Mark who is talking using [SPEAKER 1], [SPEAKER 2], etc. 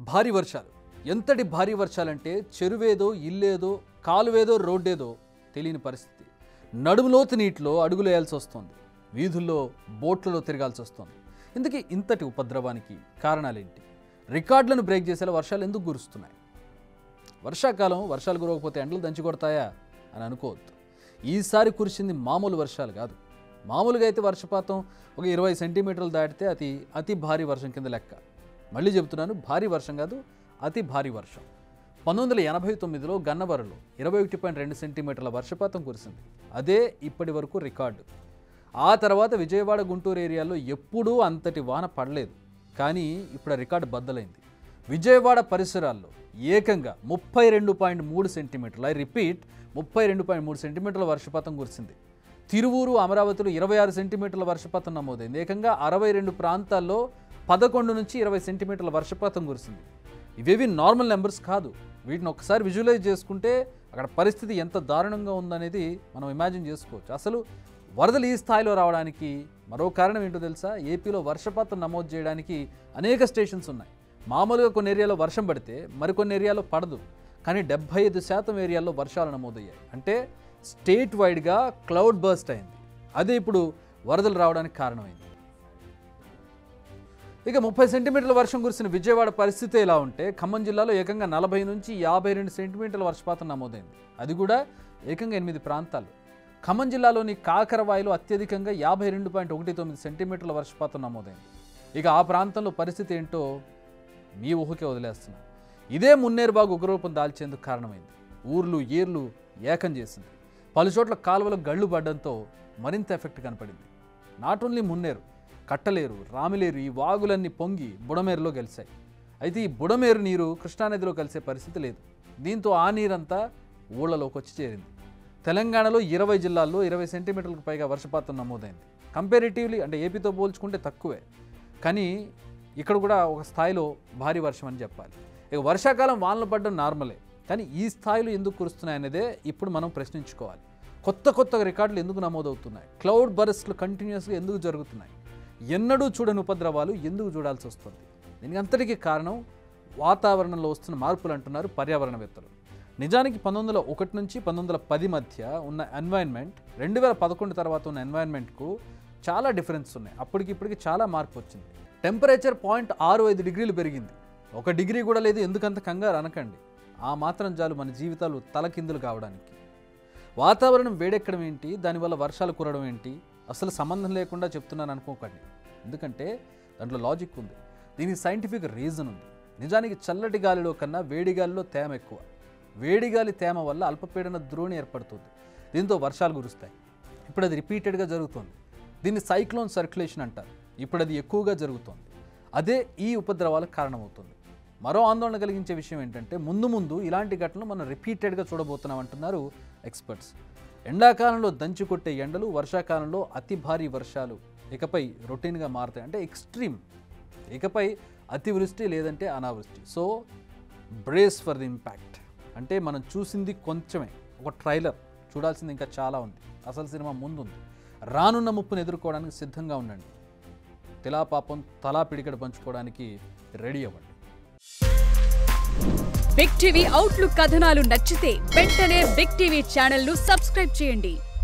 [SPEAKER 1] భారీ వర్షాలు ఎంతటి భారీ వర్షాలంటే చెరువేదో ఇల్లేదో కాలువేదో రోడ్డేదో తెలియని పరిస్థితి నడుములోతు నీటిలో అడుగులు వేయాల్సి వస్తుంది వీధుల్లో బోట్లలో తిరగాల్సి వస్తుంది ఇందుకే ఇంతటి ఉపద్రవానికి కారణాలేంటి రికార్డులను బ్రేక్ చేసేలా వర్షాలు ఎందుకు కురుస్తున్నాయి వర్షాకాలం వర్షాలు కురవకపోతే ఎండలు దంచి కొడతాయా అని అనుకోవద్దు ఈసారి కురిసింది మామూలు వర్షాలు కాదు మామూలుగా అయితే వర్షపాతం ఒక ఇరవై సెంటీమీటర్లు దాటితే అతి అతి భారీ వర్షం కింద లెక్క మళ్ళీ చెబుతున్నాను భారీ వర్షం కాదు అతి భారీ వర్షం పంతొమ్మిది వందల ఎనభై తొమ్మిదిలో గన్నవరంలో ఇరవై ఒకటి పాయింట్ రెండు సెంటీమీటర్ల వర్షపాతం కురిసింది అదే ఇప్పటి వరకు రికార్డు ఆ తర్వాత విజయవాడ గుంటూరు ఏరియాలో ఎప్పుడూ అంతటి వాన పడలేదు కానీ ఇప్పుడు ఆ రికార్డు బద్దలైంది విజయవాడ పరిసరాల్లో ఏకంగా ముప్పై రెండు పాయింట్ మూడు సెంటీమీటర్లు ఐ రిపీట్ ముప్పై రెండు పాయింట్ మూడు సెంటీమీటర్ల వర్షపాతం కురిసింది తిరువూరు అమరావతిలో ఇరవై ఆరు సెంటీమీటర్ల వర్షపాతం నమోదైంది ఏకంగా అరవై రెండు ప్రాంతాల్లో పదకొండు నుంచి ఇరవై సెంటీమీటర్ల వర్షపాతం కురిసింది ఇవేవి నార్మల్ నెంబర్స్ కాదు వీటిని ఒకసారి విజువలైజ్ చేసుకుంటే అక్కడ పరిస్థితి ఎంత దారుణంగా ఉందనేది మనం ఇమాజిన్ చేసుకోవచ్చు అసలు వరదలు ఈ స్థాయిలో రావడానికి మరో కారణం ఏంటో తెలుసా ఏపీలో వర్షపాతం నమోదు చేయడానికి అనేక స్టేషన్స్ ఉన్నాయి మామూలుగా కొన్ని ఏరియాలో వర్షం పడితే మరికొన్ని ఏరియాలో పడదు కానీ డెబ్బై ఐదు శాతం ఏరియాల్లో వర్షాలు నమోదయ్యాయి అంటే స్టేట్ వైడ్గా క్లౌడ్ బర్స్ట్ అయింది అదే ఇప్పుడు వరదలు రావడానికి కారణమైంది ఇక ముప్పై సెంటీమీటర్ల వర్షం కురిసిన విజయవాడ పరిస్థితి ఎలా ఉంటే ఖమ్మం జిల్లాలో ఏకంగా నలభై నుంచి యాభై రెండు సెంటీమీటర్ల వర్షపాతం నమోదైంది అది కూడా ఏకంగా ఎనిమిది ప్రాంతాలు ఖమ్మం జిల్లాలోని కాకరవాయిలో అత్యధికంగా యాభై రెండు పాయింట్ ఒకటి తొమ్మిది సెంటీమీటర్ల వర్షపాతం నమోదైంది ఇక ఆ ప్రాంతంలో పరిస్థితి ఏంటో మీ ఊహకే వదిలేస్తున్నా ఇదే మున్నేరుబాగు ఉగ్రరూపం దాల్చేందుకు కారణమైంది ఊర్లు ఏర్లు ఏకం చేసింది పలు చోట్ల కాలువలు గళ్ళు పడడంతో మరింత ఎఫెక్ట్ కనపడింది నాట్ ఓన్లీ మున్నేరు కట్టలేరు రామిలేరు ఈ వాగులన్నీ పొంగి బుడమేరులో కలిశాయి అయితే ఈ బుడమేరు నీరు కృష్ణానదిలో కలిసే పరిస్థితి లేదు దీంతో ఆ నీరంతా ఊళ్ళలోకి వచ్చి చేరింది తెలంగాణలో ఇరవై జిల్లాల్లో ఇరవై సెంటీమీటర్లకు పైగా వర్షపాతం నమోదైంది కంపారిటివ్లీ అంటే ఏపీతో పోల్చుకుంటే తక్కువే కానీ ఇక్కడ కూడా ఒక స్థాయిలో భారీ వర్షం అని చెప్పాలి ఇక వర్షాకాలం వానలు పడడం నార్మలే కానీ ఈ స్థాయిలో ఎందుకు కురుస్తున్నాయనేదే ఇప్పుడు మనం ప్రశ్నించుకోవాలి కొత్త కొత్త రికార్డులు ఎందుకు నమోదవుతున్నాయి క్లౌడ్ బరస్ట్లు కంటిన్యూస్గా ఎందుకు జరుగుతున్నాయి ఎన్నడూ చూడని ఉపద్రవాలు ఎందుకు చూడాల్సి వస్తుంది దీనికి అంతటికీ కారణం వాతావరణంలో వస్తున్న మార్పులు అంటున్నారు పర్యావరణవేత్తలు నిజానికి పంతొమ్మిది వందల ఒకటి నుంచి పంతొమ్మిది వందల పది మధ్య ఉన్న ఎన్వైర్న్మెంట్ రెండు వేల పదకొండు తర్వాత ఉన్న ఎన్వైర్న్మెంట్కు చాలా డిఫరెన్స్ ఉన్నాయి అప్పటికి ఇప్పటికి చాలా మార్పు వచ్చింది టెంపరేచర్ పాయింట్ ఆరు ఐదు డిగ్రీలు పెరిగింది ఒక డిగ్రీ కూడా లేదు ఎందుకంత కంగారు అనకండి ఆ మాత్రం చాలు మన జీవితాలు తలకిందులు కావడానికి వాతావరణం వేడెక్కడం ఏంటి దానివల్ల వర్షాలు కురడం ఏంటి అసలు సంబంధం లేకుండా చెప్తున్నాను అనుకోకండి ఎందుకంటే దాంట్లో లాజిక్ ఉంది దీనికి సైంటిఫిక్ రీజన్ ఉంది నిజానికి చల్లటి గాలిలో కన్నా వేడి గాలిలో తేమ ఎక్కువ వేడి గాలి తేమ వల్ల అల్పపీడన ద్రోణి ఏర్పడుతుంది దీంతో వర్షాలు కురుస్తాయి ఇప్పుడు అది రిపీటెడ్గా జరుగుతుంది దీన్ని సైక్లోన్ సర్క్యులేషన్ అంటారు ఇప్పుడు అది ఎక్కువగా జరుగుతోంది అదే ఈ ఉపద్రవాలకు కారణమవుతుంది మరో ఆందోళన కలిగించే విషయం ఏంటంటే ముందు ముందు ఇలాంటి ఘటనలు మనం రిపీటెడ్గా చూడబోతున్నాం అంటున్నారు ఎక్స్పర్ట్స్ ఎండాకాలంలో దంచి కొట్టే ఎండలు వర్షాకాలంలో అతి భారీ వర్షాలు ఇకపై రొటీన్గా మారుతాయి అంటే ఎక్స్ట్రీమ్ ఇకపై అతివృష్టి లేదంటే అనావృష్టి so brace for the impact అంటే మనం చూసింది కొంచెమే ఒక ట్రైలర్ చూడాల్సింది ఇంకా చాలా ఉంది అసలు సినిమా ముందుంది రానున్న ముప్పును ఎదుర్కోవడానికి సిద్ధంగా ఉండండి తిలా పాపం తలా పిడికడ పంచుకోవడానికి రెడీ అవ్వండి
[SPEAKER 2] బిగ్ టీవీ అవుట్లుక్ కథనాలు నచ్చితే వెంటనే బిగ్ టీవీ ఛానల్ ను సబ్స్క్రైబ్ చేయండి